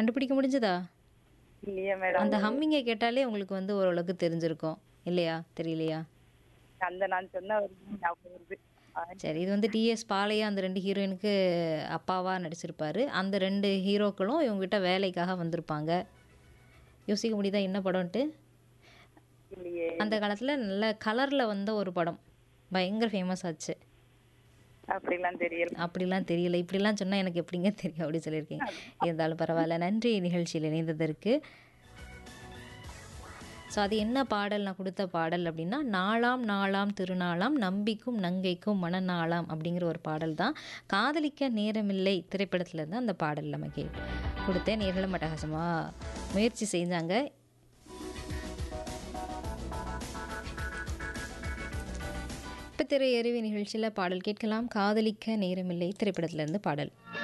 கண்டுபிடிக்க முடிஞ்சதா இல்லையே மேடம் அந்த ஹம்மிங்கை கேட்டாலே உங்களுக்கு வந்து ஓரளவுக்கு தெரிஞ்சிருக்கும் இல்லையா தெரியலையா அந்த நான் சொன்ன ஒரு ஞாபகம் வருது ஆ, சரி இது வந்து டிஎஸ் பாலையா அந்த ரெண்டு ஹீரோயினுக்கு அப்பாவா நடிச்சிருப்பாரு அந்த ரெண்டு ஹீரோக்களும் இவங்ககிட்ட வேலைக்காக வந்திருப்பாங்க யோசிக்க முடியுதா என்ன படம்ன்ட்டு இல்லையே அந்த காலத்தில் நல்ல கலரில் வந்த ஒரு படம் பயங்கர ஃபேமஸ் ஆச்சு அப்படிலாம் தெரியல அப்படிலாம் தெரியல இப்படிலாம் சொன்னால் எனக்கு எப்படிங்க தெரியும் அப்படி சொல்லியிருக்கீங்க இருந்தாலும் பரவாயில்ல நன்றி நிகழ்ச்சியில் இணைந்ததற்கு ஸோ அது என்ன பாடல் நான் கொடுத்த பாடல் அப்படின்னா நாளாம் நாளாம் திருநாளாம் நம்பிக்கும் நங்கைக்கும் மனநாளாம் அப்படிங்கிற ஒரு பாடல் தான் காதலிக்க நேரமில்லை திரைப்படத்துல இருந்து அந்த பாடல் நம்ம கேட்டு கொடுத்தேன் நேரில் மட்டகாசமாக முயற்சி செஞ்சாங்க இப்போ திரை எறிவி நிகழ்ச்சியில் பாடல் கேட்கலாம் காதலிக்க நேரமில்லை திரைப்படத்திலிருந்து பாடல்